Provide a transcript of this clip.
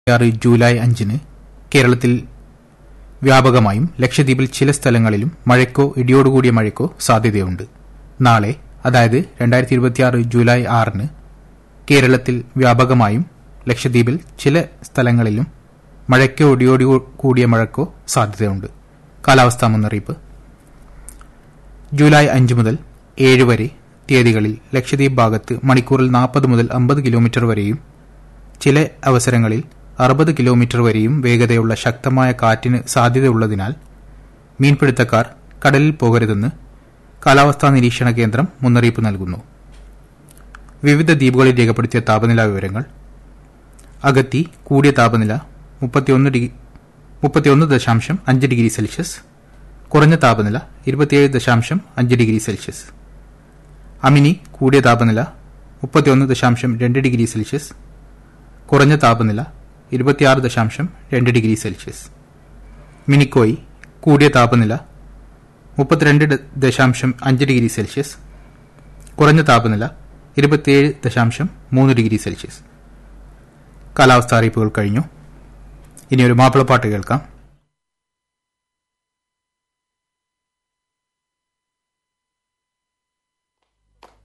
ആറ് ജൂലൈ അഞ്ചിന് കേരളത്തിൽ വ്യാപകമായും ലക്ഷദ്വീപിൽ ചില സ്ഥലങ്ങളിലും മഴയ്ക്കോ ഇടിയോടുകൂടിയ മഴയ്ക്കോ സാധ്യതയുണ്ട് നാളെ അതായത് രണ്ടായിരത്തി ഇരുപത്തിയാറ് ജൂലൈ ആറിന് കേരളത്തിൽ വ്യാപകമായും ലക്ഷദ്വീപിൽ ചില സ്ഥലങ്ങളിലും മഴയ്ക്കോ ഇടിയോടു കൂടിയ മഴയ്ക്കോ സാധ്യതയുണ്ട് കാലാവസ്ഥാ മുന്നറിയിപ്പ് ജൂലൈ അഞ്ച് മുതൽ ഏഴ് വരെ തീയതികളിൽ ലക്ഷദ്വീപ് ഭാഗത്ത് മണിക്കൂറിൽ നാൽപ്പത് മുതൽ അമ്പത് കിലോമീറ്റർ വരെയും ചില അവസരങ്ങളിൽ അറുപത് കിലോമീറ്റർ വരെയും വേഗതയുള്ള ശക്തമായ കാറ്റിന് സാധ്യതയുള്ളതിനാൽ മീൻപിടുത്തക്കാർ കടലിൽ പോകരുതെന്ന് കാലാവസ്ഥാ നിരീക്ഷണ കേന്ദ്രം മുന്നറിയിപ്പ് നൽകുന്നു വിവിധ ദ്വീപുകളിൽ രേഖപ്പെടുത്തിയ താപനില വിവരങ്ങൾ അഗത്തി കൂടിയ താപനില മുപ്പത്തിയൊന്ന് ഡിഗ്രി മുപ്പത്തിയൊന്ന് ദശാംശം അഞ്ച് ഡിഗ്രി സെൽഷ്യസ് കുറഞ്ഞ താപനില ഇരുപത്തിയേഴ് ദശാംശം അഞ്ച് ഡിഗ്രി സെൽഷ്യസ് അമിനി കൂടിയ താപനില മുപ്പത്തിയൊന്ന് ദശാംശം രണ്ട് ഡിഗ്രി സെൽഷ്യസ് കുറഞ്ഞ താപനില ഇരുപത്തിയാറ് ദശാംശം രണ്ട് ഡിഗ്രി സെൽഷ്യസ് മിനിക്കോയി കൂടിയ താപനില മുപ്പത്തിരണ്ട് ദ- ദശാംശം അഞ്ച് ഡിഗ്രി സെൽഷ്യസ് കുറഞ്ഞ താപനില ഇരുപത്തിയേഴ് ദശാംശം മൂന്ന് ഡിഗ്രി സെൽഷ്യസ് കാലാവസ്ഥാ അറിയിപ്പുകൾ കഴിഞ്ഞു ഇനി ഒരു മാപ്പിളപ്പാട്ട് കേൾക്കാം